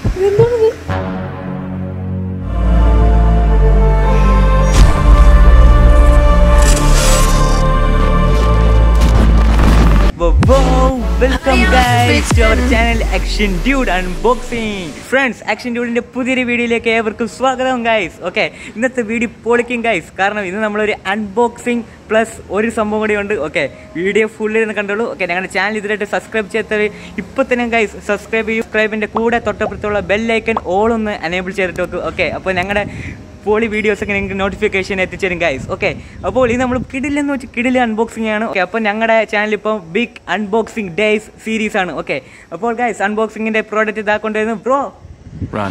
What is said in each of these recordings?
Welcome guys to our channel action dude unboxing friends action ഡ്യൂഡിന്റെ പുതിയൊരു വീഡിയോയിലേക്ക് ഏവർക്കും സ്വാഗതം ഗൈസ് ഓക്കെ ഇന്നത്തെ വീഡിയോ പൊളിക്കും ഗൈസ് കാരണം ഇന്ന് നമ്മളൊരു അൺബോക്സിംഗ് പ്ലസ് ഒരു സംഭവം കൂടി ഉണ്ട് ഓക്കെ വീഡിയോ ഫുള്ളിൽ നിന്ന് കണ്ടോളൂ ഓക്കെ ഞങ്ങളുടെ ചാനൽ ഇതിലായിട്ട് സബ്സ്ക്രൈബ് ചെയ്യാത്തവർ ഇപ്പൊ തന്നെ ഗൈസ് സബ്സ്ക്രൈബ് ചെയ്യും സബ്സ്ക്രൈബിന്റെ കൂടെ തൊട്ടപ്പുറത്തുള്ള ബെല്ലൈക്കൺ ഓൾ ഒന്ന് എനേബിൾ ചെയ്തിട്ട് വെക്കും ഓക്കെ അപ്പോൾ ഞങ്ങളുടെ പോളി വീഡിയോസ് ഒക്കെ നിങ്ങൾക്ക് നോട്ടിഫിക്കേഷൻ എത്തിച്ചേരും ഗൈസ് ഓക്കെ അപ്പോൾ ഇത് നമ്മൾ കിടിലെന്ന് വെച്ച് കിടിലെ അൺബോക്സിംഗ് ആണ് ഓക്കെ അപ്പോൾ ഞങ്ങളുടെ ചാനൽ ഇപ്പോൾ ബിഗ് അൺബോക്സിംഗ് ഡേയ്സ് സീരീസ് ആണ് ഓക്കെ അപ്പോൾ ഗൈസ് അൺബോക്സിംഗിന്റെ പ്രോഡക്റ്റ് ഇതാക്കൊണ്ടിരുന്നു ബ്രോ Run.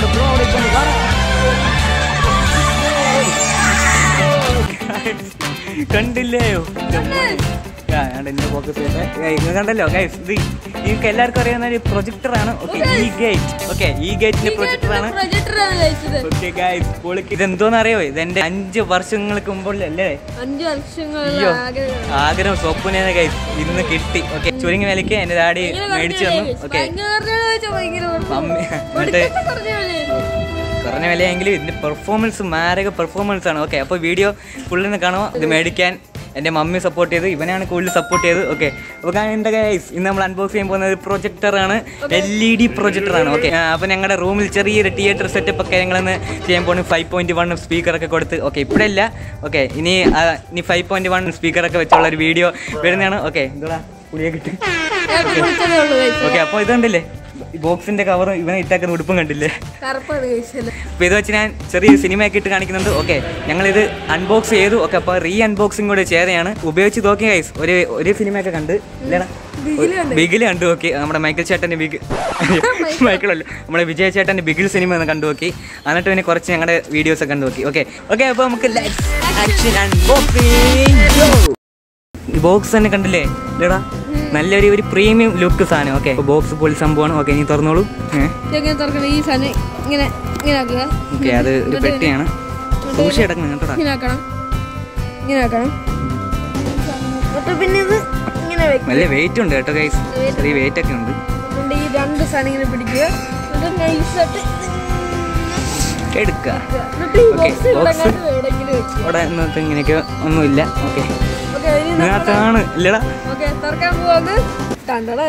കണ്ടില്ലേ ആ, കണ്ടോ, എന്റെ focus ചെയ്തേ. ഏയ്, ഇത് കണ്ടല്ലോ ഗൈസ് ഇത് നിങ്ങൾക്ക് എല്ലാവർക്കും അറിയാവുന്ന ഒരു പ്രൊജക്ടർ ആണ് ഓക്കെ ഈ ഗേറ്റ് ഓക്കെ ഈ ഗേറ്റിന്റെ പ്രൊജക്ടർ ആണ് പ്രൊജക്ടറാണ് കഴിച്ചത് ഓക്കെ ഗൈസ് പൊളിക്ക് ഇതെന്തോന്ന് അറിയോ ഇതെന്റെ അഞ്ച് വർഷങ്ങൾക്ക് മുമ്പല്ലേ അഞ്ചു വർഷങ്ങൾ അയ്യോ ആഗ്രഹം സ്വപ്ന ഗൈസ് ഇന്ന് കിട്ടി ഓക്കെ ചുരുങ്ങി വിലക്ക് എന്റെ ഡാഡി മേടിച്ചു തന്നു ഓക്കെ മമ്മി എന്നിട്ട് കുറഞ്ഞ വിലയെങ്കിലും ഇതിന്റെ പെർഫോമൻസ് മാരക പെർഫോമൻസ് ആണ് ഓക്കെ അപ്പോൾ വീഡിയോ ഫുള്ളിൽ നിന്ന് കാണുമോ ഇത് മേടിക്കാൻ എൻ്റെ മമ്മി സപ്പോർട്ട് ചെയ്ത് ഇവനാണ് കൂടുതൽ സപ്പോർട്ട് ചെയ്തത് ഓക്കെ അപ്പോൾ എൻ്റെ ഗൈസ് ഇന്ന് നമ്മൾ അൺബോക്സ് ചെയ്യാൻ പോകുന്നത് പ്രൊജക്ടർ ആണ് എൽ ഇ ഡി പ്രൊജക്ടർ ആണ് ഓക്കെ അപ്പോൾ ഞങ്ങളുടെ റൂമിൽ ചെറിയൊരു തിയേറ്റർ സെറ്റപ്പ് ഒക്കെ ഞങ്ങളൊന്ന് ചെയ്യാൻ പോകുന്നു ഫൈവ് പോയിന്റ് വൺ സ്പീക്കറൊക്കെ കൊടുത്ത് ഓക്കെ ഇപ്പോഴില്ല ഓക്കെ ഇനി ആ, ഇനി ഫൈവ് പോയിന്റ് വൺ സ്പീക്കറൊക്കെ വെച്ചുള്ള ഒരു വീഡിയോ വരുന്നതാണ് ഓക്കെ എന്താ പുളിയെ കിട്ടി ഓക്കെ അപ്പോൾ ഇതുണ്ടല്ലേ ഈ ബോക്സിന്റെ കവർ ഇവനെ ഇട്ടാക്കുന്ന ഉടുപ്പും കണ്ടില്ലേ കറുപ്പാണ് കഴിച്ചത് അപ്പോൾ ഇത് വെച്ച് ഞാൻ ചെറിയ സിനിമയൊക്കെ ഇട്ട് കാണിക്കുന്നുണ്ട് ഓക്കെ ഞങ്ങളിത് അൺബോക്സ് ചെയ്തു ഓക്കെ അപ്പോൾ റീ അൺബോക്സിംഗ് കൂടെ ചെയ്തതാണ് ഉപയോഗിച്ച് നോക്കി ഗൈസ് ഒരു ഒരു സിനിമയൊക്കെ കണ്ട് ഇല്ലടാ ബിഗിൽ കണ്ടു നോക്കി നമ്മുടെ മൈക്കിൾ ചേട്ടൻ്റെ ബിഗ് മൈക്കിളല്ല നമ്മുടെ വിജയ് ചേട്ടൻ്റെ ബിഗിൽ സിനിമ ഒന്ന് കണ്ടു നോക്കി എന്നിട്ട് പിന്നെ കുറച്ച് ഞങ്ങളുടെ വീഡിയോസ് ഒക്കെ കണ്ടു നോക്കി ഓക്കെ ഓക്കെ അപ്പോൾ നമുക്ക് ആക്ഷൻ അൺബോക്സിംഗ് ഈ ബോക്സ് തന്നെ കണ്ടില്ലേ ഇല്ലടാ നല്ലൊരു ഒരു പ്രീമിയം ലുക്ക് സാധനം ഓക്കെ ബോക്സ് പൊളി സംഭവമാണ് ഓക്കെ ഇനി തുറന്നോളൂ ഏഹ് ഇതെങ്ങനെ തുറക്കണം ഈ സാധനം ഇങ്ങനെ ഇങ്ങനെ ആക്കുക ഓക്കെ അത് ഒരു പെട്ടിയാണ് സൂക്ഷി കിടക്കണം കേട്ടോടാ ഇങ്ങനെ ആക്കണം ഇങ്ങനെ ആക്കണം എന്നിട്ട് പിന്നെ ഇത് ഇങ്ങനെ വെക്കും നല്ല വെയിറ്റ് ഉണ്ട് കേട്ടോ ഗൈസ് ചെറിയ വെയിറ്റ് ഒക്കെ ഉണ്ട് എന്നിട്ട് ഈ രണ്ട് സാധനം ഇങ്ങനെ പിടിക്കുക എന്നിട്ട് നൈസായിട്ട് എടുക്കുക എന്നിട്ട് ഈ Okay, ബോക്സ് ഇവിടെ box. എവിടെയെങ്കിലും വെക്കുക അവിടെ ഇന്നത്തെ ഇങ്ങനെയൊക്കെ ഒന്നുമില്ല ഓക്കെ ഓക്കെ ഇനി നമ്മൾ ഇതിനകത്താണ് ഇല്ലടാ ഓക്കെ തുറക്കാൻ പോവാന്ന് കണ്ടടേ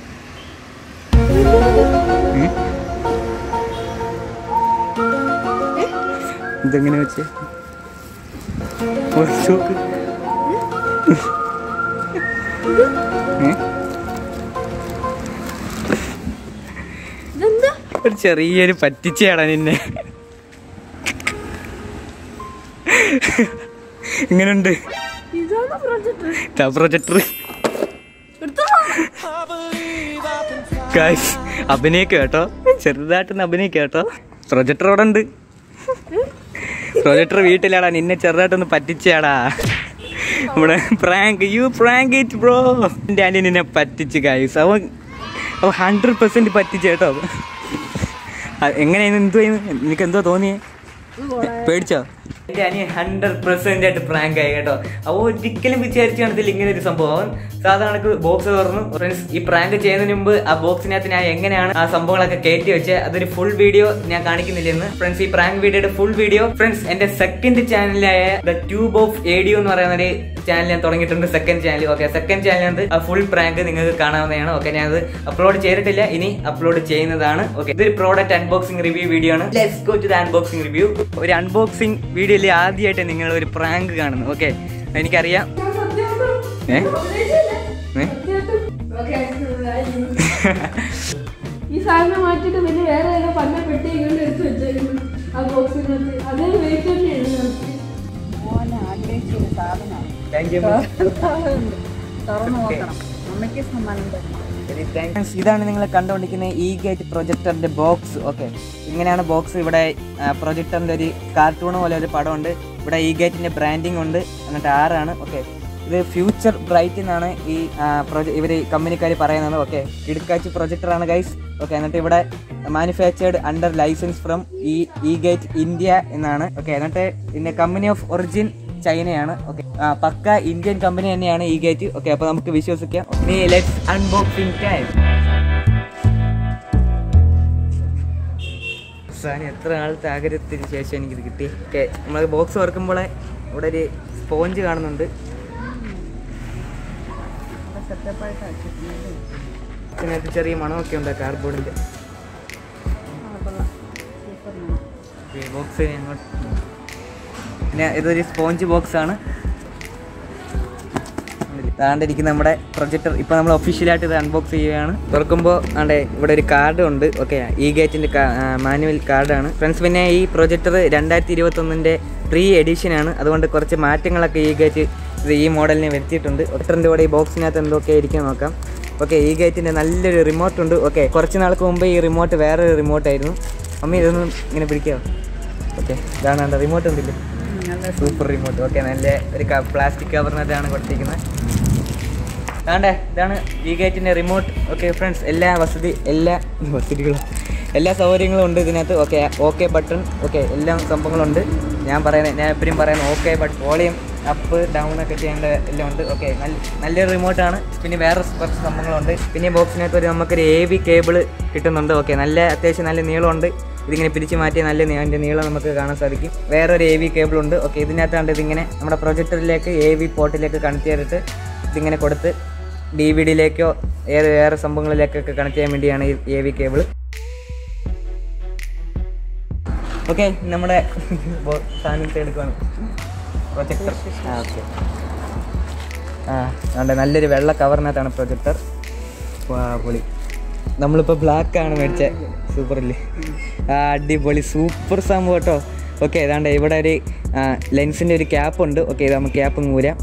ഉം. ഇതെങ്ങനെ വെച്ച് ഒരു ചോക്ക് ഏ? ഇതെന്താ ഒരു ചെറിയൊരു പറ്റിച്ചയാണ് നിന്നെ ഇങ്ങനുണ്ട് ഇതാണ് പ്രൊജക്ടർ പ്രൊജക്ടർ എടുത്തോ ഗൈസ് അഭിനയിക്കുക കേട്ടോ ചെറുതായിട്ടൊന്ന് അഭിനയിക്കുക കേട്ടോ പ്രൊജക്ടർ അവിടെ ഉണ്ട് പ്രൊജക്ടർ വീട്ടിലാടാ നിന്നെ ചെറുതായിട്ടൊന്ന് പറ്റിച്ചാടാ നമ്മുടെ prank you prank it bro എൻ്റെ ആൻറ്റി നിന്നെ പറ്റിച്ച് ഗൈസ് അവൻ അവൻ ഹൺഡ്രഡ് പെർസെൻറ്റ് പറ്റിച്ച് കേട്ടോ എങ്ങനെയായിരുന്നു എന്തുവായിരുന്നു നിനക്ക് എന്തോ തോന്നിയേ പേടിച്ചോ എന്റെ അനിയൻ ഹൺഡ്രഡ് പെർസെന്റ് ആയിട്ട് പ്രാങ്ക് ആയി കേട്ടോ അവ ഒരിക്കലും വിചാരിച്ചു കാണത്തില്ല ഇങ്ങനെ ഒരു സംഭവം അവൻ സാധാരണ ബോക്സ് തുറന്നു ഫ്രണ്ട്സ് ഈ പ്രാങ്ക് ചെയ്യുന്നതിന് മുമ്പ് ആ ബോക്സിനകത്ത് ഞാൻ എങ്ങനെയാണ് ആ സംഭവങ്ങളൊക്കെ കയറ്റി വെച്ച് അതൊരു ഫുൾ വീഡിയോ ഞാൻ കാണിക്കുന്നില്ലെന്ന് ഫ്രണ്ട്സ് ഈ പ്രാങ്ക് വീഡിയോയുടെ ഫുൾ വീഡിയോ ഫ്രണ്ട്സ് എന്റെ സെക്കൻഡ് ചാനലായ ദ ട്യൂബ് ഓഫ് ഏഡിയോ എന്ന് പറയുന്ന ഒരു ചാനൽ ഞാൻ തുടങ്ങിയിട്ടുണ്ട് സെക്കൻഡ് ചാനൽ ഓക്കെ സെക്കൻഡ് ചാനലിനകത്ത് ആ ഫുൾ പ്രാങ്ക് നിങ്ങൾക്ക് കാണാവുന്നതാണ് ഓക്കെ ഞാൻ അത് അപ്ലോഡ് ചെയ്തിട്ടില്ല ഇനി അപ്ലോഡ് ചെയ്യുന്നതാണ് ഓക്കെ ഇതൊരു പ്രോഡക്റ്റ് അൺബോക്സിംഗ് റിവ്യൂ വീഡിയോ ആണ് let's go to the unboxing review ഒരു അൺബോക്സിംഗ് വീഡിയോയിൽ ആദ്യമായിട്ട് നിങ്ങൾ ഒരു പ്രാങ്ക് കാണുന്നു ഓക്കെ എനിക്കറിയാം ഏ ഏ? ഈ സാധനം മാറ്റിട്ട് പിന്നെ വേറെ ഏതോ പന്ന പെട്ടി ഇങ്ങോട്ട് എടുത്ത് വെച്ചേക്കുന്നു ആ ബോക്സിനകത്ത് അതേ വെയിറ്റ് തന്നെയാണ് Thank you. Friends, ഇതാണ് നിങ്ങൾ കണ്ടുകൊണ്ടിരിക്കുന്ന ഈ ഗേറ്റ് പ്രൊജക്ടറിന്റെ ബോക്സ് ഓക്കെ ഇങ്ങനെയാണ് ബോക്സ് ഇവിടെ പ്രൊജക്ടറിന്റെ ഒരു കാർട്ടൂൺ പോലെ ഒരു പടമുണ്ട് ഇവിടെ ഈ ഗേറ്റിന്റെ ബ്രാൻഡിങ് ഉണ്ട് എന്നിട്ട് ആറാണ് ഓക്കെ ഇത് ഫ്യൂച്ചർ ബ്രൈറ്റ് എന്നാണ് ഈ ഇവർ കമ്പനിക്കാർ പറയുന്നത് ഓക്കെ കിടക്കാച്ചി പ്രൊജക്ടറാണ് ഗൈസ് ഓക്കെ എന്നിട്ട് ഇവിടെ മാനുഫാക്ചേർഡ് അണ്ടർ ലൈസൻസ് ഫ്രം ഈ ഈ ഗേറ്റ് ഇന്ത്യ എന്നാണ് ഓക്കെ എന്നിട്ട് ഇതിന്റെ കമ്പനി ഓഫ് ഒറിജിൻ ചൈനയാണ് ഓക്കെ പക്ക ഇന്ത്യൻ കമ്പനി തന്നെയാണ് ഈ ഗേറ്റ് ഓക്കെ അപ്പൊ നമുക്ക് വിശ്വസിക്കാം ഇനി ലെറ്റ്സ് അൺബോക്സിംഗ് ടൈം അവസാനം എത്ര നാളത്തെ ആഗ്രഹത്തിന് ശേഷം എനിക്കിത് കിട്ടി ഓക്കെ നമ്മൾ ബോക്സ് തുറക്കുമ്പോൾ ഇവിടെ ഒരു സ്പോഞ്ച് കാണുന്നുണ്ട് ഇതിനകത്ത് ചെറിയ മണമൊക്കെ ഉണ്ട് കാർഡ്ബോർഡിൻ്റെ ബോക്സ് അങ്ങോട്ട് പിന്നെ ഇതൊരു സ്പോഞ്ച് ബോക്സ് ആണ് താണ്ടിരിക്കുന്ന നമ്മുടെ പ്രൊജക്ടർ ഇപ്പോൾ നമ്മൾ ഒഫീഷ്യലായിട്ട് ഇത് അൺബോക്സ് ചെയ്യുകയാണ് തുറക്കുമ്പോൾ ആണ്ടെ ഇവിടെ ഒരു കാർഡ് ഉണ്ട് ഓക്കെ ഈ ഗേറ്റിൻ്റെ മാനുവൽ കാർഡാണ് ഫ്രണ്ട്സ് പിന്നെ ഈ പ്രൊജക്ടർ രണ്ടായിരത്തി ഇരുപത്തൊന്നിൻ്റെ പ്രീ എഡിഷനാണ് അതുകൊണ്ട് കുറച്ച് മാറ്റങ്ങളൊക്കെ ഈ ഗേറ്റ് ഇത് ഈ മോഡലിനെ വരുത്തിയിട്ടുണ്ട് പ്രൊജക്ടറിൻ്റെ കൂടെ ഈ ബോക്സിനകത്ത് എന്തൊക്കെ ഇരിക്കും നോക്കാം ഓക്കെ ഈ ഗേറ്റിൻ്റെ നല്ലൊരു റിമോട്ട് ഉണ്ട് ഓക്കെ കുറച്ച് നാൾക്ക് മുമ്പ് ഈ റിമോട്ട് വേറൊരു റിമോട്ട് ആയിരുന്നു മമ്മി ഇതൊന്നും ഇങ്ങനെ പിടിക്കാമോ ഓക്കെ ഇതാണ് റിമോട്ട് ഉണ്ടല്ലേ സൂപ്പർ റിമോട്ട് ഓക്കെ നല്ല ഒരു പ്ലാസ്റ്റിക് കവറിനകത്താണ് കൊടുത്തിരിക്കുന്നത് അതാണ്ടേ ഇതാണ് ഈ ഗേറ്റിൻ്റെ റിമോട്ട് ഓക്കെ ഫ്രണ്ട്സ് എല്ലാ വസതി എല്ലാ വസതികളും എല്ലാ സൗകര്യങ്ങളും ഉണ്ട് ഇതിനകത്ത് ഓക്കെ ഓക്കെ ബട്ടൺ ഓക്കെ എല്ലാ സംഭവങ്ങളുണ്ട് ഞാൻ പറയുന്നത് ഞാൻ എപ്പോഴും പറയുന്നത് okay but volume up down ഒക്കെ ചെയ്യേണ്ട എല്ലാം ഉണ്ട് ഓക്കെ നല്ല നല്ലൊരു റിമോട്ടാണ് പിന്നെ വേറെ കുറച്ച് സംഭവങ്ങളുണ്ട് പിന്നെ ബോക്സിനകത്ത് ഒരു നമുക്കൊരു എ വി കേബിൾ കിട്ടുന്നുണ്ട് ഓക്കെ നല്ല അത്യാവശ്യം നല്ല നീളമുണ്ട് ഇതിങ്ങനെ പിരിച്ച് മാറ്റി നല്ല നീ- അതിൻ്റെ നീളം നമുക്ക് കാണാൻ സാധിക്കും വേറൊരു എ വി കേബിൾ ഉണ്ട് ഓക്കെ ഇതിനകത്താണ്ട് ഇതിങ്ങനെ നമ്മുടെ പ്രൊജക്ടറിലേക്ക് എ വി പോർട്ടിലേക്ക് കണക്ട് ചെയ്തിട്ട് ഇതിങ്ങനെ കൊടുത്ത് ഡി വി ഡിയിലേക്കോ ഏത് വേറെ സംഭവങ്ങളിലേക്കൊക്കെ കണക്ട് ചെയ്യാൻ വേണ്ടിയാണ് ഈ എ വി കേബിൾ ഓക്കെ നമ്മുടെ ബോ- സാധനത്തെ എടുക്കുകയാണ് പ്രൊജക്ടർ ആ ഓക്കെ ആ അതുകൊണ്ട് നല്ലൊരു വെള്ള കവറിനകത്താണ് പ്രൊജക്ടർ പൊളി നമ്മളിപ്പോൾ ബ്ലാക്ക് ആണ് മേടിച്ചത് സൂപ്പർ അല്ലേ ആ അടിപൊളി സൂപ്പർ സംഭവം കേട്ടോ ഓക്കെ ഏതാണ്ട് ഇവിടെ ഒരു ലെൻസിൻ്റെ ഒരു ക്യാപ്പ് ഉണ്ട് ഓക്കെ ഇത് നമുക്ക് ക്യാപ്പ് ഊരാം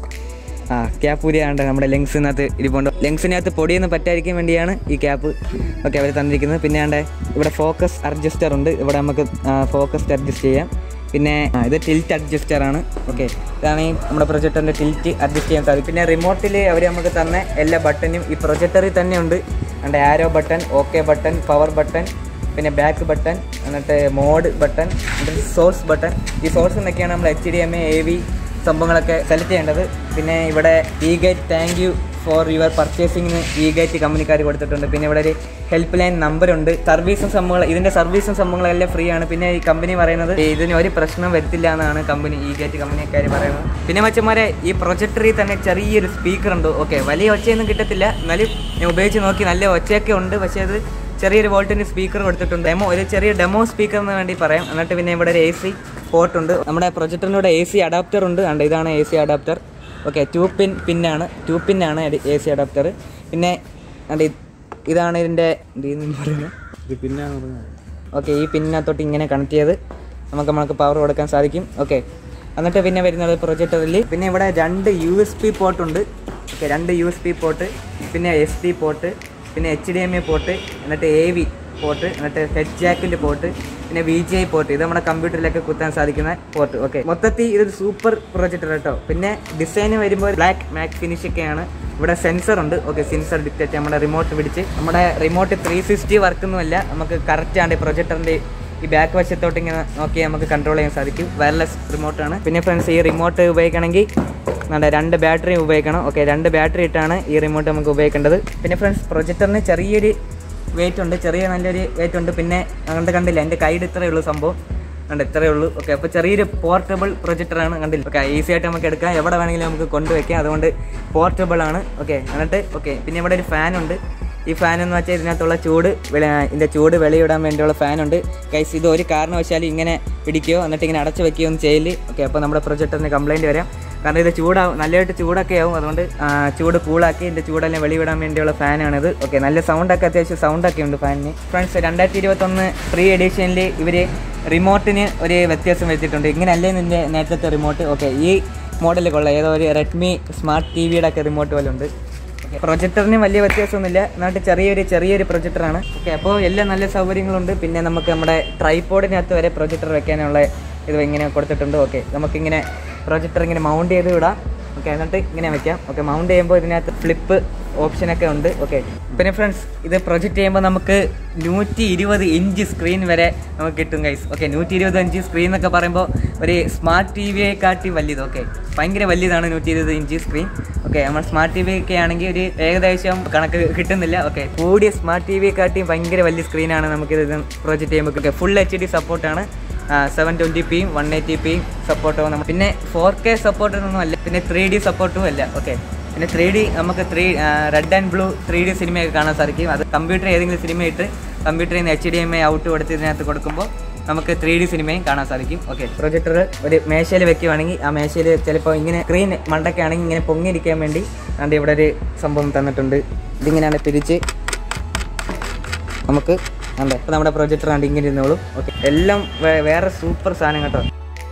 ആ ക്യാപ്പ് ഊരിയാണ്ട് നമ്മുടെ ലെങ്സിനകത്ത് ഇരിപ്പുണ്ട് ലെങ്സിനകത്ത് പൊടിയൊന്നും പറ്റാതിരിക്കാൻ വേണ്ടിയാണ് ഈ ക്യാപ്പ് ഓക്കെ അവർ തന്നിരിക്കുന്നത് പിന്നെ ആണ്ട് ഇവിടെ ഫോക്കസ് അഡ്ജസ്റ്റർ ഉണ്ട് ഇവിടെ നമുക്ക് ഫോക്കസ് അഡ്ജസ്റ്റ് ചെയ്യാം പിന്നെ ആ, ഇത് ടിൽറ്റ് അഡ്ജസ്റ്റർ ആണ് ഓക്കെ ഇതാണ് ഈ നമ്മുടെ പ്രൊജക്ടറിൻ്റെ ടിൽറ്റ് അഡ്ജസ്റ്റ് ചെയ്യാൻ സാധിക്കും പിന്നെ റിമോട്ടിൽ അവർ നമുക്ക് തന്ന എല്ലാ ബട്ടനും ഈ പ്രൊജക്ടറിൽ തന്നെ ഉണ്ട് and arrow button okay button power button പിന്നെ ബാക്ക് ബട്ടൺ എന്നിട്ട് മോഡ് ബട്ടൺ എന്നിട്ട് സോഴ്സ് ബട്ടൺ ഈ സോഴ്സ് എന്നൊക്കെയാണ് നമ്മൾ H D M A A V സംഭവങ്ങളൊക്കെ സെലക്ട് ചെയ്യേണ്ടത് പിന്നെ ഇവിടെ E Gate thank you for your പർച്ചേസിങ്ങിന് ഇ ഗേറ്റ് കമ്പനിക്കാർ കൊടുത്തിട്ടുണ്ട് പിന്നെ ഇവിടെ ഒരു ഹെൽപ്പ് ലൈൻ നമ്പർ ഉണ്ട് സർവീസും സംഭവങ്ങൾ ഇതിൻ്റെ സർവീസും സംഭവങ്ങളെല്ലാം ഫ്രീ ആണ് പിന്നെ ഈ കമ്പനി പറയുന്നത് ഇതിന് ഒരു പ്രശ്നം വരുത്തില്ല എന്നാണ് കമ്പനി ഇ ഗേറ്റ് കമ്പനിക്കാർ പറയുന്നത് പിന്നെ മച്ചന്മാരെ ഈ പ്രൊജക്ടറിൽ തന്നെ ചെറിയൊരു സ്പീക്കർ ഉണ്ട് ഓക്കെ വലിയ ഒച്ചയൊന്നും കിട്ടത്തില്ല എന്നാലും ഞാൻ ഉപയോഗിച്ച് നോക്കി നല്ല ഒച്ചയൊക്കെ ഉണ്ട് പക്ഷേ അത് ചെറിയൊരു വോൾട്ടിന് സ്പീക്കർ കൊടുത്തിട്ടുണ്ട് ഡെമോ ഒരു ചെറിയ ഡെമോ സ്പീക്കർ എന്ന് വേണ്ടി പറയാം എന്നിട്ട് പിന്നെ ഇവിടെ ഒരു എ സി പോർട്ട് ഉണ്ട് നമ്മുടെ പ്രൊജക്ടറിലൂടെ എ സി അഡാപ്റ്റർ ഉണ്ട് കണ്ട് ഇതാണ് A C adapter okay two pin പിന്നാണ് ടു പിന്നാണ് എ സി അഡാപ്റ്റർ പിന്നെ കണ്ട് ഇത് ഇതാണ് ഇതിൻ്റെ എന്ത് പറയുന്നത് ഇത് പിന്നെ പറഞ്ഞത് ഓക്കെ ഈ പിന്നകത്തോട്ട് ഇങ്ങനെ കണക്ട് ചെയ്ത് നമുക്ക് നമുക്ക് പവർ കൊടുക്കാൻ സാധിക്കും ഓക്കെ എന്നിട്ട് പിന്നെ വരുന്നത് പ്രൊജക്ടറിൽ പിന്നെ ഇവിടെ രണ്ട് യു എസ് പി പോർട്ട് ഉണ്ട് ഓക്കെ രണ്ട് യു എസ് പി പോർട്ട് പിന്നെ എസ് ഡി പോർട്ട് പിന്നെ H D M I port എന്നിട്ട് എ വി പോർട്ട് എന്നിട്ട് ഹെഡ് ജാക്കിൻ്റെ പോർട്ട് പിന്നെ വി ജി ഐ പോർട്ട് ഇത് നമ്മുടെ കമ്പ്യൂട്ടറിലൊക്കെ കുത്താൻ സാധിക്കുന്ന പോർട്ട് ഓക്കെ മൊത്തത്തിൽ ഇതൊരു സൂപ്പർ പ്രൊജക്ടർ കേട്ടോ പിന്നെ ഡിസൈൻ വരുമ്പോൾ ബ്ലാക്ക് മാറ്റ് ഫിനിഷ് ഒക്കെയാണ് ഇവിടെ സെൻസർ ഉണ്ട് ഓക്കെ സെൻസർ ഡിറ്റക്റ്റ് നമ്മുടെ റിമോട്ട് പിടിച്ച് നമ്മുടെ റിമോട്ട് ത്രീ സിക്സ്റ്റി വർക്കൊന്നുമല്ല നമുക്ക് കറക്റ്റ് ആണ് പ്രൊജക്ടറിൻ്റെ ഈ ബാക്ക് വശത്തോട്ട് ഇങ്ങനെ നോക്കി നമുക്ക് കൺട്രോൾ ചെയ്യാൻ സാധിക്കും വയർലെസ് റിമോട്ടാണ് പിന്നെ ഫ്രണ്ട്സ് ഈ റിമോട്ട് ഉപയോഗിക്കണമെങ്കിൽ നമ്മുടെ രണ്ട് ബാറ്ററി ഉപയോഗിക്കണം ഓക്കെ രണ്ട് ബാറ്ററി ഇട്ടാണ് ഈ റിമോട്ട് നമുക്ക് ഉപയോഗിക്കേണ്ടത് പിന്നെ ഫ്രണ്ട്സ് പ്രൊജക്ടറിന് ചെറിയൊരു വെയിറ്റ് ഉണ്ട് ചെറിയ നല്ലൊരു വെയിറ്റ് ഉണ്ട് പിന്നെ കണ്ട് കണ്ടില്ല എൻ്റെ കയ്യിൽ ഇത്രയേ ഉള്ളൂ സംഭവം കണ്ട് ഇത്രയേ ഉള്ളൂ ഓക്കെ അപ്പോൾ ചെറിയൊരു പോർട്ടബിൾ പ്രൊജക്ടറാണ് കണ്ടില്ല ഓക്കെ ഈസി ആയിട്ട് നമുക്ക് എടുക്കാം എവിടെ വേണമെങ്കിലും നമുക്ക് കൊണ്ടുവയ്ക്കാം അതുകൊണ്ട് പോർട്ടബിൾ ആണ് ഓക്കെ എന്നിട്ട് ഓക്കെ പിന്നെ ഇവിടെ ഒരു ഫാൻ ഉണ്ട് ഈ ഫാൻ എന്ന് വെച്ചാൽ ഇതിനകത്തുള്ള ചൂട് വെളി- ഇതിൻ്റെ ചൂട് വെളിയിടാൻ വേണ്ടിയുള്ള ഫാനുണ്ട് കൈസ് ഇത് ഒരു കാരണവശാലും ഇങ്ങനെ പിടിക്കുകയോ എന്നിട്ട് ഇങ്ങനെ അടച്ചു വെക്കുകയോ ഒന്നും ചെയ്യില്ല ഓക്കെ അപ്പോൾ നമ്മുടെ പ്രൊജക്ടറിന് കംപ്ലൈൻറ്റ് വരാം കാരണം ഇത് ചൂടാവും നല്ലതായിട്ട് ചൂടൊക്കെ ആവും അതുകൊണ്ട് ആ, ചൂട് കൂളാക്കി ഇതിൻ്റെ ചൂടെല്ലാം വെളിവിടാൻ വേണ്ടിയുള്ള ഫാനാണിത് ഓക്കെ നല്ല സൗണ്ടൊക്കെ അത്യാവശ്യം സൗണ്ടൊക്കെ ഉണ്ട് ഫാനിന് ഫ്രണ്ട്സ് രണ്ടായിരത്തി ഇരുപത്തൊന്ന് പ്രീ എഡിഷനിൽ ഇവർ റിമോട്ടിന് ഒരു വ്യത്യാസം വരുത്തിയിട്ടുണ്ട് ഇങ്ങനെയല്ലേ നിൻ്റെ നേരത്തെ റിമോട്ട് ഓക്കെ ഈ മോഡൽ കൊള്ളാം ഏതോ ഒരു റെഡ്മി സ്മാർട്ട് ടി വിയുടെ ഒക്കെ റിമോട്ട് പോലെ ഉണ്ട് പ്രൊജക്ടറിന് വലിയ വ്യത്യാസമൊന്നുമില്ല എന്നിട്ട് ചെറിയൊരു ചെറിയൊരു പ്രൊജക്ടറാണ് ഓക്കെ അപ്പോൾ എല്ലാം നല്ല സൗകര്യങ്ങളുണ്ട് പിന്നെ നമുക്ക് നമ്മുടെ ട്രൈപോഡിനകത്ത് വരെ പ്രൊജക്ടർ വെക്കാനുള്ള ഇത് ഇങ്ങനെ കൊടുത്തിട്ടുണ്ട് ഓക്കെ നമുക്കിങ്ങനെ പ്രൊജക്ടർ ഇങ്ങനെ മൗണ്ട് ചെയ്ത് വിടാം ഓക്കെ എന്നിട്ട് ഇങ്ങനെ വെക്കാം ഓക്കെ മൗണ്ട് ചെയ്യുമ്പോൾ ഇതിനകത്ത് ഫ്ലിപ്പ് ഓപ്ഷനൊക്കെ ഉണ്ട് ഓക്കെ പിന്നെ ഫ്രണ്ട്സ് ഇത് പ്രൊജക്റ്റ് ചെയ്യുമ്പോൾ നമുക്ക് നൂറ്റി ഇരുപത് ഇഞ്ച് സ്ക്രീൻ വരെ നമുക്ക് കിട്ടും ഗൈസ് ഓക്കെ നൂറ്റി ഇരുപത് ഇഞ്ച് സ്ക്രീൻ എന്നൊക്കെ പറയുമ്പോൾ ഒരു സ്മാർട്ട് ടി വിയെ കാട്ടി വലിയത് ഓക്കെ ഭയങ്കര വലിയതാണ് നൂറ്റി ഇരുപത് ഇഞ്ച് സ്ക്രീൻ ഓക്കെ നമ്മൾ സ്മാർട്ട് ടി വി ഒക്കെ ആണെങ്കിൽ ഒരു ഏകദേശം കണക്ക് കിട്ടുന്നില്ല ഓക്കെ കൂടിയ സ്മാർട്ട് ടി വിയെ കാട്ടി ഭയങ്കര വലിയ സ്ക്രീനാണ് നമുക്കിത് പ്രൊജക്റ്റ് ചെയ്യുമ്പോൾ ഓക്കെ ഫുൾ എച്ച് ഡി സപ്പോർട്ടാണ് സെവൻ ട്വൻറ്റി പിയും വൺ എയ്റ്റി പിയും സപ്പോർട്ടും നമ്മൾ പിന്നെ ഫോർ കെ സപ്പോർട്ടൊന്നും അല്ല പിന്നെ ത്രീ ഡി സപ്പോർട്ടും അല്ല ഓക്കെ പിന്നെ ത്രീ ഡി നമുക്ക് three red and blue three D സിനിമയൊക്കെ കാണാൻ സാധിക്കും അത് കമ്പ്യൂട്ടർ ഏതെങ്കിലും സിനിമ ഇട്ട് കമ്പ്യൂട്ടറിൽ നിന്ന് H D M I out കൊടുത്ത് ഇതിനകത്ത് കൊടുക്കുമ്പോൾ നമുക്ക് ത്രീ ഡി സിനിമയും കാണാൻ സാധിക്കും ഓക്കെ പ്രൊജക്ടർ ഒരു മേശയിൽ വെക്കുകയാണെങ്കിൽ ആ മേശയിൽ ചിലപ്പോൾ ഇങ്ങനെ സ്ക്രീൻ മണ്ടൊക്കെ ആണെങ്കിൽ ഇങ്ങനെ പൊങ്ങിയിരിക്കാൻ വേണ്ടി അതുകൊണ്ട് ഇവിടെ ഒരു സംഭവം തന്നിട്ടുണ്ട് ഇതിങ്ങനെയാണ് പിരിച്ച് നമുക്ക് അല്ലേ അപ്പോൾ നമ്മുടെ പ്രൊജക്ടർ ആണ് ഇങ്ങനെ ഇരുന്നോളും ഓക്കെ എല്ലാം വേ- വേറെ സൂപ്പർ സാധനം കേട്ടോ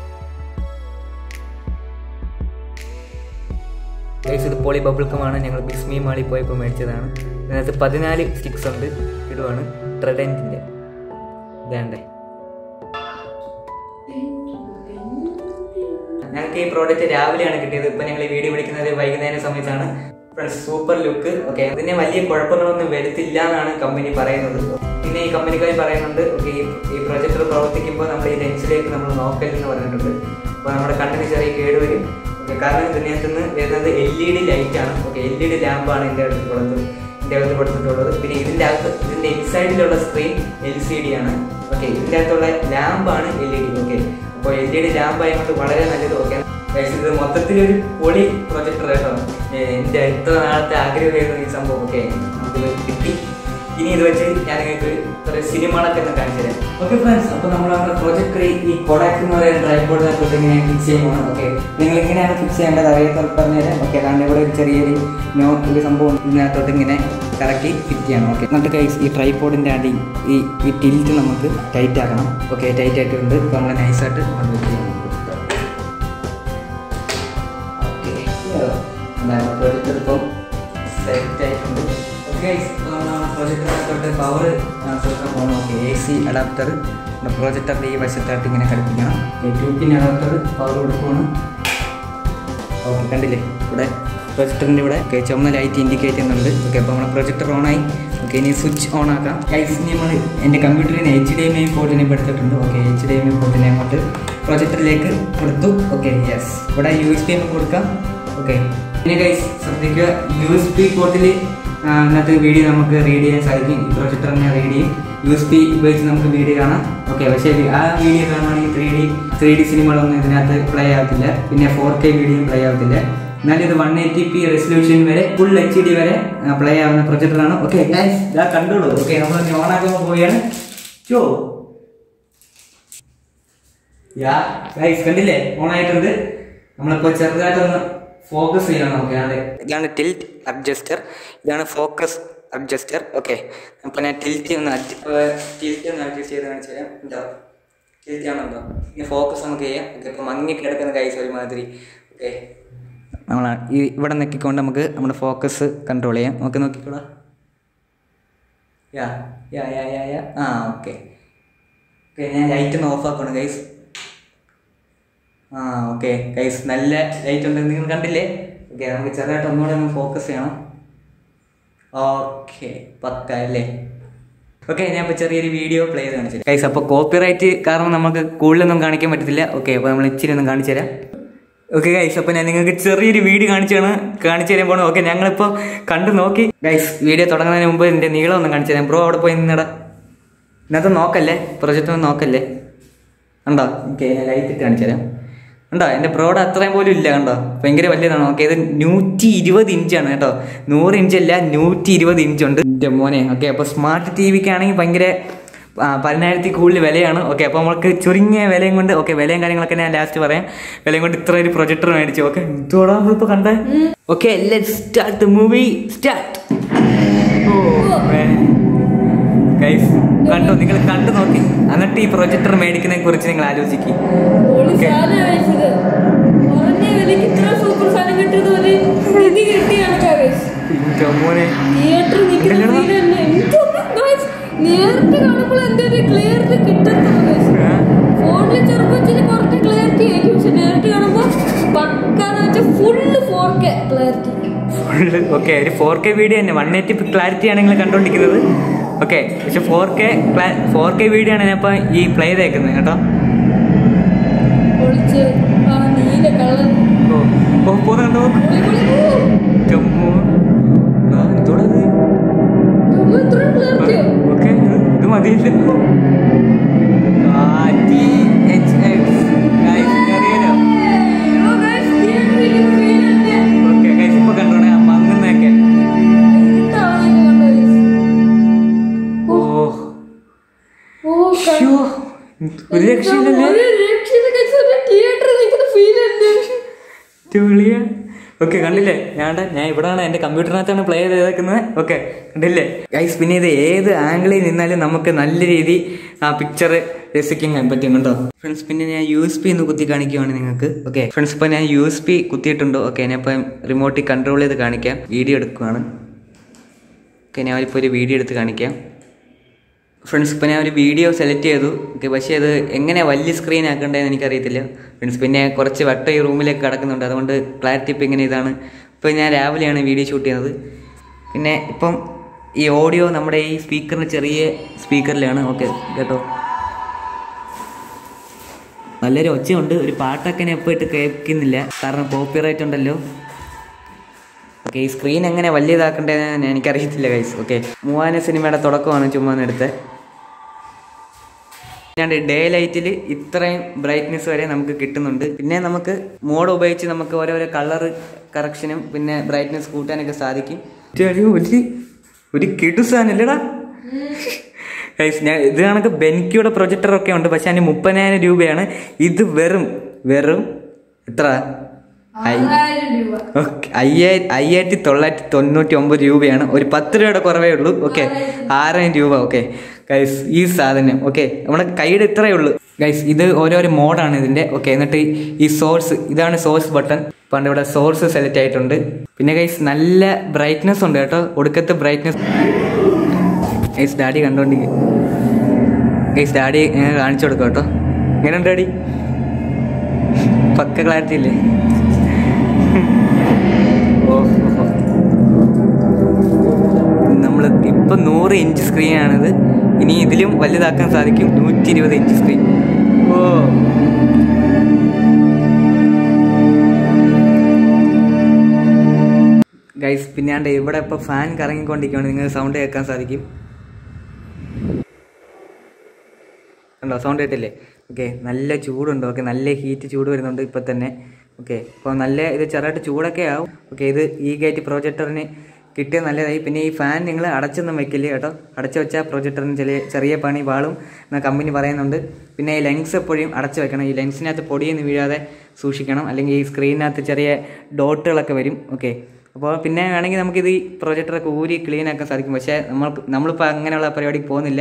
ഗൈസ് ഇത് പോളി ബബിൾക്കമാണ് ഞങ്ങൾ ബിസ്മി മാളിൽ പോയപ്പോൾ മേടിച്ചതാണ് ഇതിനകത്ത് പതിനാല് സ്റ്റിക്സ് ഉണ്ട് ഇടുവാണ് ട്രെഡൻറ്റിൻ്റെ ഇതേണ്ടേ ഞങ്ങൾക്ക് ഈ പ്രോഡക്റ്റ് രാവിലെയാണ് കിട്ടിയത് ഇപ്പൊ ഞങ്ങൾ ഈ വീഡിയോ പിടിക്കുന്നത് വൈകുന്നേര സമയത്താണ് സൂപ്പർ ലുക്ക് ഓക്കെ ഇതിന് വലിയ കുഴപ്പങ്ങളൊന്നും വരുത്തില്ല എന്നാണ് കമ്പനി പറയുന്നത് പിന്നെ ഈ കമ്പനിക്കാർ പറയുന്നുണ്ട് ഓക്കെ ഈ പ്രൊജക്ടർ പ്രവർത്തിക്കുമ്പോൾ നമ്മൾ ഈ ലെൻസിലേക്ക് നമ്മൾ നോക്കല്ലെന്ന് പറഞ്ഞിട്ടുണ്ട് അപ്പോൾ നമ്മുടെ കണ്ണിന് ചെറിയ കേട് വരും ഓക്കെ കാരണം ഇതിനകത്ത് നിന്ന് വരുന്നത് എൽ ഇ ഡി ലൈറ്റ് ആണ് ഓക്കെ എൽ ഇ ഡി ലാമ്പാണ് ഇതിൻ്റെ അടുത്ത് കൊടുത്തത് ഇതിൻ്റെ അകത്ത് കൊടുത്തിട്ടുള്ളത് പിന്നെ ഇതിൻ്റെ അകത്ത് ഇതിൻ്റെ ഇൻസൈഡിലുള്ള സ്ക്രീൻ എൽ സി ഡി ആണ് ഓക്കെ ഇതിൻ്റെ അകത്തുള്ള ലാമ്പാണ് എൽ ഇ ഡി ഓക്കെ അപ്പോൾ എൽ ഇ ഡി ലാമ്പ് ആയതുകൊണ്ട് വളരെ നല്ലത് ഓക്കെ ഇത് മൊത്തത്തിലൊരു പൊളി പ്രൊജക്ടർ കേട്ടോ ഏ, എൻ്റെ എത്ര നാളത്തെ ആഗ്രഹമായിരുന്നു ഈ സംഭവം ഓക്കെ നമുക്കിത് കിട്ടി ഇനി ഇത് വെച്ച് ഞാൻ നിങ്ങൾക്ക് കുറേ സിനിമകളൊക്കെ ഒന്ന് കാണിച്ചു തരാം ഓക്കെ ഫ്രണ്ട്സ് അപ്പോൾ നമ്മൾ നമ്മുടെ പ്രൊജക്ടർ ഈ കൊടാക്ക് എന്ന് പറയുന്ന ട്രൈബോർഡിനകത്തോട്ട് ഇങ്ങനെ ഫിക്സ് ചെയ്യുമ്പോൾ ഓക്കെ നിങ്ങൾ എങ്ങനെയാണ് ഫിക്സ് ചെയ്യേണ്ടത് അറിയാത്തവർക്ക് പറഞ്ഞുതരാം ഓക്കെ കാരണം ഇവിടെ ഒരു ചെറിയൊരു നോ ഒരു സംഭവം ഇതിനകത്തോട്ട് ഇങ്ങനെ കറക്കി ഫിറ്റ് ചെയ്യണം ഓക്കെ എന്നിട്ട് കൈസ് ഈ ട്രൈപോഡിൻ്റെ അടി ഈ ഈ ടിൽറ്റ് നമുക്ക് ടൈറ്റ് ആക്കണം ഓക്കെ ടൈറ്റ് ആയിട്ടുണ്ട് ഇപ്പോൾ നമ്മൾ നൈസായിട്ട് കൊണ്ട് വെച്ച് ചെയ്യണം ഓക്കെ പ്രൊജക്ടർ ഇപ്പം സെറ്റ് ആയിട്ടുണ്ട് ഓക്കെ പ്രൊജക്ടറിനകത്തോട്ട് പവർ കൊടുക്കാൻ പോകണം ഓക്കെ എ സി അഡാപ്റ്റർ പ്രൊജക്ടറിൻ്റെ ഈ വശത്തായിട്ട് ഇങ്ങനെ ഘടിപ്പിക്കണം ടു പിൻ അഡാപ്റ്റർ പവർ കൊടുക്കുകയാണ് ഓക്കെ കണ്ടില്ലേ ഇവിടെ പ്രൊജക്ടറിൻ്റെ ഇവിടെ ഓക്കെ ചുമന്ന ലൈറ്റ് ഇൻഡിക്കേറ്റ് ചെയ്യുന്നുണ്ട് ഓക്കെ അപ്പോൾ നമ്മുടെ പ്രൊജക്ടർ ഓണായി ഓക്കെ ഇനി സ്വിച്ച് ഓൺ ആക്കാം ഗൈസ് ഇനി നമ്മൾ എൻ്റെ കമ്പ്യൂട്ടറിന് എച്ച് ഡി എം ഐ പോർട്ടിനെ ഇപ്പോൾ എടുത്തിട്ടുണ്ട് okay H D M I പോർട്ടിനെ അങ്ങോട്ട് പ്രൊജക്ടറിലേക്ക് കൊടുത്തു ഓക്കെ യെസ് ഇവിടെ യു എസ് പി നമുക്ക് കൊടുക്കാം ഓക്കെ പിന്നെ ഗൈസ് ശ്രദ്ധിക്കുക യു എസ് പി പോർട്ടിൽ ഇന്നത്തെ വീഡിയോ നമുക്ക് റീഡ് ചെയ്യാൻ സാധിക്കും ഈ പ്രൊജക്ടറിനെ റീഡ് ചെയ്യും യു എസ് പി ഉപയോഗിച്ച് നമുക്ക് വീഡിയോ കാണാം ഓക്കെ പക്ഷേ ആ വീഡിയോ കാണുവാണെങ്കിൽ ത്രീ ഡി ത്രീ ഡി സിനിമകളൊന്നും ഇതിനകത്ത് പ്ലേ ആകത്തില്ല പിന്നെ ഫോർ കെ വീഡിയോയും പ്ലേ ആകത്തില്ല എന്നാലും ഇത് വൺ എയ്റ്റി പി റെസൊല്യൂഷൻ വരെ ഫുൾ എച്ച് ഡി വരെ പ്ലേ ആവുന്ന പ്രൊജക്ടറാണ് ഓക്കെ ഗൈസ് ഇതാ കണ്ടോളൂ ഓക്കെ നമ്മൾ ഓൺ ആക്കുമ്പോൾ പോവുകയാണ് ചോ യാ ഗൈസ് കണ്ടില്ലേ ഓൺ ആയിട്ടുണ്ട് നമ്മളിപ്പോൾ ചെറുതായിട്ടൊന്ന് ഫോക്കസ് ചെയ്യണം നമുക്ക് അതെ ഇതാണ് ടിൽറ്റ് അഡ്ജസ്റ്റർ ഇതാണ് ഫോക്കസ് അഡ്ജസ്റ്റർ ഓക്കെ അപ്പോൾ ഞാൻ ടിൽറ്റ് ഒന്ന് ടിൽറ്റ് ഒന്ന് അഡ്ജസ്റ്റ് ചെയ്ത് കാണിച്ചു തരാം ഉണ്ടോ ടിൽറ്റ് ആണോ ഉണ്ടോ ഇനി ഫോക്കസ് നമുക്ക് ചെയ്യാം ഓക്കെ ഇപ്പോൾ മങ്ങി കിടക്കുന്ന കൈസ് ഒരുമാതിരി ഓക്കെ നമ്മൾ ഈ ഇവിടെ നോക്കിക്കൊണ്ട് നമുക്ക് നമ്മുടെ ഫോക്കസ് കൺട്രോൾ ചെയ്യാം ഓക്കെ നോക്കിക്കോളാം യാ യാ യാ യാ യാ ആ ഓക്കെ ഓക്കെ ഞാൻ ലൈറ്റ് ഒന്ന് ഓഫ് ആക്കണം ഗൈസ് ആ ഓക്കെ ഗൈസ് നല്ല ലൈറ്റ് ഉണ്ട് നിങ്ങൾ കണ്ടില്ലേ ഓക്കെ നമുക്ക് ചെറുതായിട്ട് ഒന്നുകൂടെ ഒന്ന് ഫോക്കസ് ചെയ്യണം ഓക്കെ പക്ക അല്ലേ ഓക്കെ ഞാൻ ഇപ്പോൾ ചെറിയൊരു വീഡിയോ പ്ലേ ചെയ്ത് കാണിച്ചു ഗൈസ് അപ്പോൾ കോപ്പിറൈറ്റ് കാരണം നമുക്ക് കൂടുതലൊന്നും കാണിക്കാൻ പറ്റത്തില്ല ഓക്കെ അപ്പോൾ നമ്മൾ ഇച്ചിരി ഒന്നും കാണിച്ചു തരാം ഓക്കെ ഗൈസ് അപ്പോൾ ഞാൻ നിങ്ങൾക്ക് ചെറിയൊരു വീഡിയോ കാണിച്ചാണ് കാണിച്ചു തരാൻ പോകണം ഓക്കെ ഞങ്ങളിപ്പോൾ കണ്ടു നോക്കി ഗൈസ് വീഡിയോ തുടങ്ങുന്നതിന് മുമ്പ് എൻ്റെ നീളം ഒന്ന് കാണിച്ചു തരാം ബ്രോ അവിടെ പോയി നിന്നട ഇതിനകത്ത് നോക്കല്ലേ പ്രൊജക്റ്റ് ഒന്നും നോക്കല്ലേ ഉണ്ടോ ഓക്കെ ഞാൻ ലൈറ്റ് ഇട്ട് കാണിച്ചു തരാം ഉണ്ടോ എൻ്റെ പ്രോഡ് അത്രയും പോലും ഇല്ല കണ്ടോ ഭയങ്കര വലിയതാണ് ഓക്കെ ഇത് നൂറ്റി ഇരുപത് ഇഞ്ചാണ് കേട്ടോ നൂറ് ഇഞ്ചല്ല നൂറ്റി ഇരുപത് ഇഞ്ചുണ്ട് എൻ്റെ മോനെ ഓക്കെ അപ്പോൾ സ്മാർട്ട് ടി വിക്ക് ആണെങ്കിൽ ഭയങ്കര ആ, പതിനായിരത്തി കൂടുതൽ വിലയാണ് ഓക്കെ അപ്പോൾ നമ്മൾക്ക് ചുരുങ്ങിയ വിലയും കൊണ്ട് ഓക്കെ വിലയും കാര്യങ്ങളൊക്കെ ഞാൻ ലാസ്റ്റ് പറയാം വിലയും കൊണ്ട് ഇത്ര ഒരു പ്രൊജക്ടർ മേടിച്ചു ഓക്കെ ഇതോടാ നമ്മളിപ്പോൾ കണ്ടേ okay let start the movie start ഓ ഗൈസ് കണ്ടോ നിങ്ങൾ കണ്ടു നോക്കി എന്നിട്ട് ഈ പ്രൊജക്ടർ മേടിക്കുന്നതിനെ കുറിച്ച് നിങ്ങൾ ആലോചിക്കും പൊളി സാധനം വെച്ചത് കുറഞ്ഞ വിലക്ക് ഇത്ര സൂപ്പർ സാധനം കിട്ടിയത് ഒരു നിധി കിട്ടിയാണ് മോനെ തിയേറ്റർ നിൽക്കുന്ന ഇതെന്താ? scene തന്നെ എനിക്കൊന്നും guys, നേരിട്ട് കാണുമ്പോൾ എന്റെ ഒരു ക്ലിയറിറ്റി കിട്ടുന്നത് ഫോണിൽ ചെറുപ്പത്തിൽ കുറച്ച് ക്ലിയറിറ്റി ആയിരിക്കും പക്ഷെ നേരിട്ട് കാണുമ്പോൾ പക്കാന്ന് വെച്ചാൽ ഫുള്ള് ഫോർ ഓക്കെ ഒരു ഫോർ കെ വീഡിയോ തന്നെ വൺ എയ്റ്റി ക്ലാരിറ്റി ആണ് നിങ്ങൾ കണ്ടുകൊണ്ടിരിക്കുന്നത് ഓക്കെ പക്ഷെ four K four K video ആണ് ഞാനിപ്പോൾ ഈ പ്ലേ ചെയ്തേക്കുന്നത് കേട്ടോ ഒളിച്ച് ആ നീല കളർ ഓ ഓ പോകുന്നുണ്ടോ ചമ്മോ ആ എന്തോടാ ഇത് ഇത്ര ക്ലാരിറ്റിയോ ഓക്കെ ഇത് മതിയില്ല ആ ടി എച്ച് എക്സ് അറിയാലോ ഓ ഗൈസ് തിയേറ്ററിൽ ഫീൽ ഉണ്ട് ഓക്കെ ഗൈസ് ഇപ്പൊ കണ്ടോണേ ആ മങ്ങുന്നൊക്കെ ഇതാണ് കണ്ടോ ഗൈസ് ഓ ഓ ശ്ശോ, ഒരു രക്ഷയില്ലല്ലേ ഒരു രക്ഷയില്ല guys. ഒരു തിയേറ്ററിൽ നിൽക്കുന്ന ഫീൽ ഉണ്ട് ചുളിയ ഓക്കെ കണ്ടില്ലേ ഞാണ്ട ഞാൻ ഇവിടാണ് എൻ്റെ കമ്പ്യൂട്ടറിനകത്താണ് പ്ലേ ചെയ്തേക്കുന്നത് ഓക്കെ കണ്ടില്ലേ ഗൈസ് പിന്നെ ഇത് ഏത് ആംഗിളിൽ നിന്നാലും നമുക്ക് നല്ല രീതി ആ പിക്ചർ രസിക്കാൻ പറ്റും കേട്ടോ ഫ്രണ്ട്സ് പിന്നെ ഞാൻ യു എസ് പി ഒന്ന് കുത്തി കാണിക്കുവാണ് നിങ്ങൾക്ക് ഓക്കെ ഫ്രണ്ട്സ് ഇപ്പോൾ ഞാൻ യു എസ് പി കുത്തിയിട്ടുണ്ട് ഓക്കെ ഞാൻ ഇപ്പം റിമോട്ടിൽ കൺട്രോൾ ചെയ്ത് കാണിക്കാം വീഡിയോ എടുക്കുവാണ് ഓക്കെ ഞാൻ ഇപ്പോൾ ഒരു വീഡിയോ എടുത്ത് കാണിക്കാം ഫ്രണ്ട്സ് ഇപ്പോൾ ഞാൻ ഒരു വീഡിയോ സെലക്ട് ചെയ്തു ഓക്കെ പക്ഷേ അത് എങ്ങനെ വലിയ സ്ക്രീൻ ആക്കേണ്ടതെന്ന് എനിക്കറിയത്തില്ല ഫ്രണ്ട്സ് പിന്നെ കുറച്ച് വട്ടം ഈ റൂമിലേക്ക് കിടക്കുന്നുണ്ട് അതുകൊണ്ട് ക്ലാരിറ്റി ഇപ്പം ഇങ്ങനെ ഇതാണ് ഇപ്പോൾ ഞാൻ രാവിലെയാണ് വീഡിയോ ഷൂട്ട് ചെയ്യുന്നത് പിന്നെ ഇപ്പം ഈ ഓഡിയോ നമ്മുടെ ഈ സ്പീക്കറിന് ചെറിയ സ്പീക്കറിലാണ് ഓക്കെ കേട്ടോ നല്ലൊരു ഒച്ചയുണ്ട് ഒരു പാട്ടൊക്കെ ഞാൻ ഇപ്പോൾ ഇട്ട് കേൾക്കുന്നില്ല കാരണം കോപ്പിറൈറ്റ് ഉണ്ടല്ലോ ഓക്കെ ഈ സ്ക്രീൻ എങ്ങനെ വലിയതാക്കണ്ടേന്ന് എനിക്കറിയത്തില്ല ഗൈസ് ഓക്കെ മൂവാന സിനിമയുടെ തുടക്കമാണ് ചുമ്മാ എടുത്ത് ഞാൻ ഡേ ലൈറ്റിൽ ഇത്രയും ബ്രൈറ്റ്നെസ് വരെ നമുക്ക് കിട്ടുന്നുണ്ട് പിന്നെ നമുക്ക് മോഡ് ഉപയോഗിച്ച് നമുക്ക് ഓരോരോ കളർ കറക്ഷനും പിന്നെ ബ്രൈറ്റ്നെസ് കൂട്ടാനൊക്കെ സാധിക്കും ചെറിയ ഒരു ഒരു കിടുസാനല്ലേടാ ഗൈസ് ഞാൻ ഇത് കണക്ക് ബെൻക്യൂടെ പ്രൊജക്ടർ ഒക്കെ ഉണ്ട് പക്ഷെ അതിന് മുപ്പതിനായിരം രൂപയാണ് ഇത് വെറും വെറും എത്ര ഐ ആറായിരം രൂപ ഓക്കെ അയ്യായിരം അയ്യായിരത്തി തൊള്ളായിരത്തി തൊണ്ണൂറ്റി ഒമ്പത് രൂപയാണ് ഒരു പത്ത് രൂപയുടെ കുറവേ ഉള്ളൂ ഓക്കെ ആറായിരം രൂപ ഓക്കെ ഗൈസ് ഈ സാധനം ഓക്കെ നമ്മുടെ കൈയുടെ ഇത്രയേ ഉള്ളൂ ഗൈസ് ഇത് ഓരോരോ മോഡാണ് ഇതിന്റെ ഓക്കെ എന്നിട്ട് ഈ സോഴ്സ് ഇതാണ് സോഴ്സ് ബട്ടൺ പണ്ട് ഇവിടെ സോഴ്സ് സെലക്ട് ആയിട്ടുണ്ട് പിന്നെ ഗൈസ് നല്ല ബ്രൈറ്റ്നെസ് ഉണ്ട് കേട്ടോ ഒടുക്കത്തെ ബ്രൈറ്റ്നെസ് ഗൈസ് ഡാഡി കണ്ടോണ്ടിരിക്കും ഗൈസ് ഡാഡി ഞാൻ കാണിച്ചു കൊടുക്കാം കേട്ടോ എങ്ങനെയുണ്ട് ഡാഡി പക്ക ക്ലാരിറ്റി ഇല്ലേ നമ്മൾ ഇപ്പൊ നൂറ് ഇഞ്ച് സ്ക്രീൻ ആണിത് ഇനി ഇതിലും വലുതാക്കാൻ സാധിക്കും നൂറ്റി ഇരുപത് ഇഞ്ച് സ്ക്രീൻ ഓ ഗൈസ് പിന്നാണ്ട് ഇവിടെ ഇപ്പൊ ഫാൻ കറങ്ങിക്കൊണ്ടിരിക്കുകയാണ് നിങ്ങൾക്ക് സൗണ്ട് കേൾക്കാൻ സാധിക്കും ഉണ്ടോ സൗണ്ട് കേട്ടില്ലേ ഓക്കെ നല്ല ചൂടുണ്ട് ഓക്കെ നല്ല ഹീറ്റ് ചൂട് വരുന്നുണ്ട് ഇപ്പം തന്നെ ഓക്കെ അപ്പോൾ നല്ല ഇത് ചെറുതായിട്ട് ചൂടൊക്കെ ആവും ഓക്കെ ഇത് ഈ ഗേറ്റ് പ്രൊജക്ടറിന് കിട്ടിയ നല്ലതായി പിന്നെ ഈ ഫാൻ നിങ്ങൾ അടച്ചൊന്നും വെക്കില്ലേ കേട്ടോ അടച്ചു വെച്ചാൽ പ്രൊജക്ടറിന് ചെറിയ ചെറിയ പണി വാളും എന്ന കമ്പനി പറയുന്നുണ്ട് പിന്നെ ഈ ലെൻസ് എപ്പോഴും അടച്ചു വെക്കണം ഈ ലെൻസിനകത്ത് പൊടിയൊന്നും വീഴാതെ സൂക്ഷിക്കണം അല്ലെങ്കിൽ ഈ സ്ക്രീനിനകത്ത് ചെറിയ ഡോട്ടുകളൊക്കെ വരും ഓക്കെ അപ്പോൾ പിന്നെ വേണമെങ്കിൽ നമുക്കിത് ഈ പ്രൊജക്ടറൊക്കെ ഊരി ക്ലീൻ ആക്കാൻ സാധിക്കും പക്ഷേ നമ്മൾ നമ്മളിപ്പോൾ അങ്ങനെയുള്ള പരിപാടിക്ക് പോകുന്നില്ല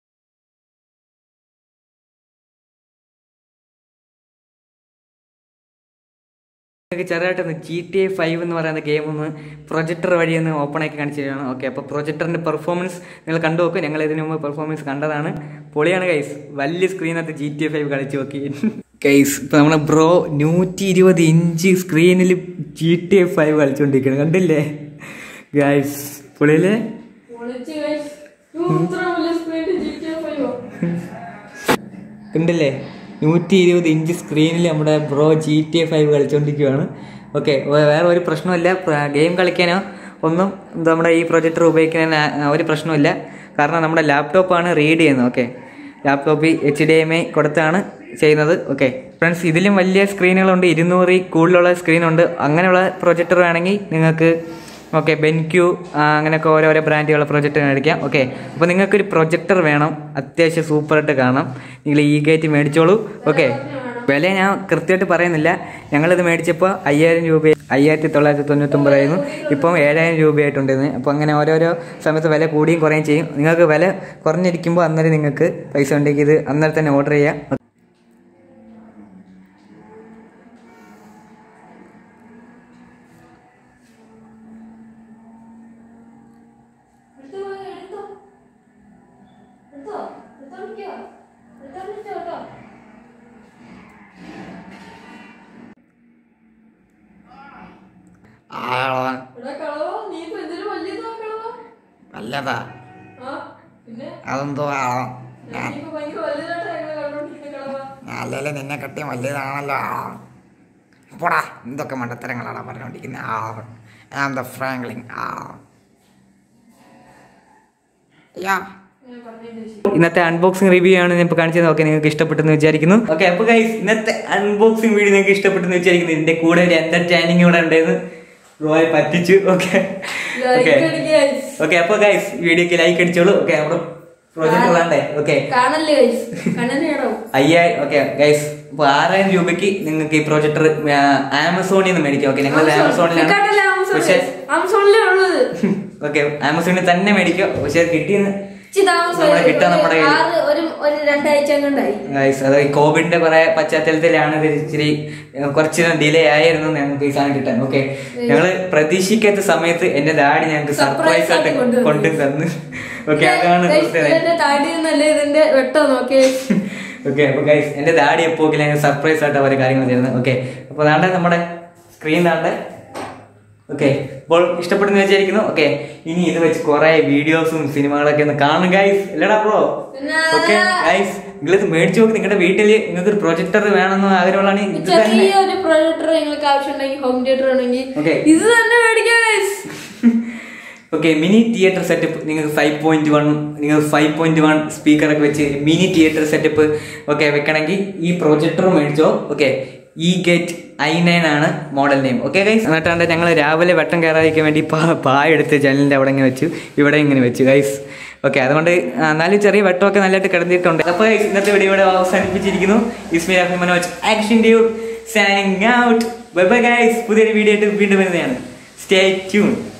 നിങ്ങൾക്ക് ചെറുതായിട്ടൊന്ന് ജി ടി എ ഫൈവ് എന്ന് പറയുന്ന ഗെയിം ഒന്ന് പ്രൊജക്ടർ വഴി ഒന്ന് ഓപ്പൺ ആക്കി കാണിച്ചു തരികയാണ് ഓക്കെ അപ്പോൾ പ്രൊജക്ടറിൻ്റെ പെർഫോമൻസ് നിങ്ങൾ കണ്ടു നോക്കും ഞങ്ങൾ ഇതിനു മുമ്പ് പെർഫോമൻസ് കണ്ടതാണ് പൊളിയാണ് ഗൈസ് വലിയ സ്ക്രീനകത്ത് ജി ടി എ ഫൈവ് കളിച്ച് നോക്കി ഗൈസ് ഇപ്പോൾ നമ്മുടെ ബ്രോ നൂറ്റി ഇരുപത് ഇഞ്ച് സ്ക്രീനിൽ ജി ടി എ ഫൈവ് കളിച്ചുകൊണ്ടിരിക്കണം കണ്ടില്ലേ ഗൈസ് പൊളിയല്ലേ ഒളിച്ച് guys. യ്യോ, ഇത്ര വലിയ സ്ക്രീൻ GTA 5 ഓ? കണ്ടില്ലേ നൂറ്റി ഇരുപത് ഇഞ്ച് സ്ക്രീനിൽ നമ്മുടെ bro G T A five കളിച്ചുകൊണ്ടിരിക്കുകയാണ് ഓക്കെ വേറെ ഒരു പ്രശ്നമില്ല ഗെയിം കളിക്കാനോ ഒന്നും എന്താ നമ്മുടെ ഈ പ്രൊജക്ടർ ഉപയോഗിക്കാൻ ഒരു പ്രശ്നമില്ല കാരണം നമ്മുടെ ലാപ്ടോപ്പാണ് റീഡ് ചെയ്യുന്നത് ഓക്കെ ലാപ്ടോപ്പിൽ എച്ച് ഡി എം ഐ കൊടുത്താണ് ചെയ്യുന്നത് ഓക്കെ ഫ്രണ്ട്സ് ഇതിലും വലിയ സ്ക്രീനുകളുണ്ട് ഇരുന്നൂറിൽ കൂടുതലുള്ള സ്ക്രീനുണ്ട് അങ്ങനെയുള്ള പ്രൊജക്ടർ വേണമെങ്കിൽ നിങ്ങൾക്ക് ഓക്കെ ബെൻക്യൂ അങ്ങനെയൊക്കെ ഓരോരോ ബ്രാൻഡുകളുടെ പ്രൊജക്ടർ മേടിക്കാം ഓക്കെ അപ്പോൾ നിങ്ങൾക്കൊരു പ്രൊജക്ടർ വേണം അത്യാവശ്യം സൂപ്പറായിട്ട് കാണാം നിങ്ങൾ ഈ ഗേറ്റ് മേടിച്ചോളൂ ഓക്കെ വില ഞാൻ കൃത്യമായിട്ട് പറയുന്നില്ല ഞങ്ങളിത് മേടിച്ചപ്പോൾ അയ്യായിരം രൂപ അയ്യായിരത്തി തൊള്ളായിരത്തി തൊണ്ണൂറ്റൊമ്പതായിരുന്നു ഇപ്പം ഏഴായിരം രൂപയായിട്ടുണ്ടെന്ന് അപ്പോൾ അങ്ങനെ ഓരോരോ സമയത്ത് വില കൂടിയും കുറയും ചെയ്യും നിങ്ങൾക്ക് വില കുറഞ്ഞിരിക്കുമ്പോൾ അന്നേരം നിങ്ങൾക്ക് പൈസ ഉണ്ടെങ്കിൽ ഇത് അന്നേരം തന്നെ ഓർഡർ ചെയ്യാം എടുത്തോ, എടുത്തോ. എടുത്തോ, എടുത്തോ നിൽക്കോ. എടുത്തോ നിൽക്കോ കേട്ടോ. എടാ കളവോ, നീ നല്ലതാ ആ പിന്നെ അതെന്തോ ആവാം ഞാൻ ഇപ്പൊ ഭയങ്കര വലുതായിട്ടാ ഞങ്ങൾ കണ്ടോണ്ടിരിക്കുന്ന കളവ അല്ലല്ലേ നിന്നെ കട്ടി വലിയതാണല്ലോ പോടാ എന്തൊക്കെ മണ്ടത്തരങ്ങളാണ് പറഞ്ഞുകൊണ്ടിരിക്കുന്നത് ആ ഞാൻ ദ ഫ്രാങ്ക്ലിൻ ആ യാ ഞാൻ പറഞ്ഞതിന്റെ ശരി ഇന്നത്തെ അൺബോക്സിംഗ് റിവ്യൂ ആണ് ഞാൻ ഇപ്പോൾ കാണിച്ചത് ഓക്കെ നിങ്ങൾക്ക് ഇഷ്ടപ്പെട്ടെന്ന് വിചാരിക്കുന്നു ഓക്കെ അപ്പോൾ ഗൈസ് ഇന്നത്തെ അൺബോക്സിംഗ് വീഡിയോ നിങ്ങൾക്ക് ഇഷ്ടപ്പെട്ടെന്ന് വിചാരിക്കുന്നു ഇതിന്റെ കൂടെ ഒരു എന്റർടൈനിങ് കൂടെ ഉണ്ടായിരുന്നു റോയെ പറ്റിച്ചു ഓക്കെ ഓക്കെ Like അടിക്ക് guys. ഓക്കെ അപ്പോൾ ഗൈസ് വീഡിയോക്ക് ലൈക്ക് അടിച്ചോളൂ ഓക്കെ നമ്മുടെ പ്രോജക്റ്റ് വേണ്ടേ ഓക്കെ കാണല്ലേ ഗൈസ് കണ്ണനെയാണോ അയ്യായിരം ഓക്കെ ഗൈസ് അപ്പോൾ ആറായിരം രൂപയ്ക്ക് നിങ്ങൾക്ക് ഈ പ്രൊജക്ടർ ആമസോണിൽ നിന്ന് മേടിക്കാം ഓക്കെ നിങ്ങൾ ആമസോണിലാണ് പക്ഷേ ആമസോണിലേ ഉള്ളത് ഓക്കെ ആമസോണിൽ തന്നെ മേടിക്കാം പക്ഷേ കിട്ടിയെന്ന് ഇച്ചിരി താമസം നമ്മളെ കിട്ടാൻ നമ്മുടെ കയ്യിൽ ആറ് ഒരു ഒരു രണ്ടാഴ്ച കൊണ്ടായി ഗൈസ് അത് ഈ കോവിഡിന്റെ കുറെ പശ്ചാത്തലത്തിലാണ് ഇത് ഇച്ചിരി ഏഹ്, കുറച്ച് ഡിലേ ആയിരുന്നു ഞങ്ങൾക്ക് ഈ സാധനം കിട്ടാൻ ഓക്കെ ഞങ്ങള് പ്രതീക്ഷിക്കാത്ത സമയത്ത് എന്റെ ഡാഡി ഞങ്ങൾക്ക് Surprise സർപ്രൈസ് ആയിട്ട് ആയിട്ട് കൊണ്ടുവന്നു. കൊണ്ടു തന്നു ഓക്കെ അതാണ് Guys, പ്രത്യേകത ഇതിന്റെ താടി നിന്നല്ലേ ഇതിന്റെ വെട്ടോ നോക്കിയേ ഓക്കെ അപ്പൊ ഗൈസ് എന്റെ ഡാഡി എപ്പോഴും ഞങ്ങൾ സർപ്രൈസ് ആയിട്ട് അവരെ കാര്യങ്ങൾ തരുന്നത് ഓക്കെ അപ്പൊ അതാണ്ട് നമ്മുടെ സ്ക്രീൻ താണ്ട് ഓക്കെ അപ്പോൾ ഇഷ്ടപ്പെടുന്ന വിചാരിക്കുന്നു ഓക്കെ ഇനി ഇത് വെച്ച് കുറെ വീഡിയോസും സിനിമകളൊക്കെ ഒന്ന് കാണും ഗൈസ് അല്ലടാ ബ്രോ പിന്നെ ഓക്കെ ഗൈസ് നിങ്ങൾ ഇത് മേടിച്ചു നോക്കി നിങ്ങളുടെ വീട്ടിൽ നിങ്ങൾക്ക് ഒരു പ്രൊജക്ടർ വേണമെന്ന് ആഗ്രഹമുള്ളതാണ് ഇത് തന്നെ ചെറിയ ഒരു പ്രൊജക്ടർ നിങ്ങൾക്ക് ആവശ്യമുണ്ടെങ്കിൽ ഹോം തിയേറ്റർ ആണെങ്കിൽ Okay. ഇത് തന്നെ മേടിക്കാം guys. Okay mini theatre setup നിങ്ങൾക്ക് ഫൈവ് പോയിന്റ് വൺ നിങ്ങൾ ഫൈവ് പോയിന്റ് വൺ സ്പീക്കറൊക്കെ വെച്ച് മിനി തിയേറ്റർ സെറ്റപ്പ് ഒക്കെ വെക്കണമെങ്കിൽ ഈ പ്രൊജക്ടർ മേടിച്ചോ okay E Gate I nine ആണ് മോഡൽ നെയിം ഓക്കെ ഗൈസ് എന്നിട്ടാണ്ട് ഞങ്ങൾ രാവിലെ വെട്ടം കയറാതിരിക്കാൻ വേണ്ടി പാ പായ എടുത്ത് ജനലിൻ്റെ അവിടെ ഇങ്ങനെ വെച്ചു ഇവിടെ ഇങ്ങനെ വെച്ചു ഗൈസ് ഓക്കെ അതുകൊണ്ട് ആ, എന്നാലും ചെറിയ വെട്ടമൊക്കെ നല്ലതായിട്ട് കിടന്നിട്ടുണ്ട് അപ്പോൾ ഗൈസ് ഇന്നത്തെ വീഡിയോ ഇവിടെ അവസാനിപ്പിച്ചിരിക്കുന്നു ഇസ്മി രാഹുൽ മനോജ് ആക്ഷൻ ഡ്യൂ signing out bye bye guys പുതിയൊരു വീഡിയോ ആയിട്ട് വീണ്ടും വരുന്നതാണ് സ്റ്റേ ട്യൂൺ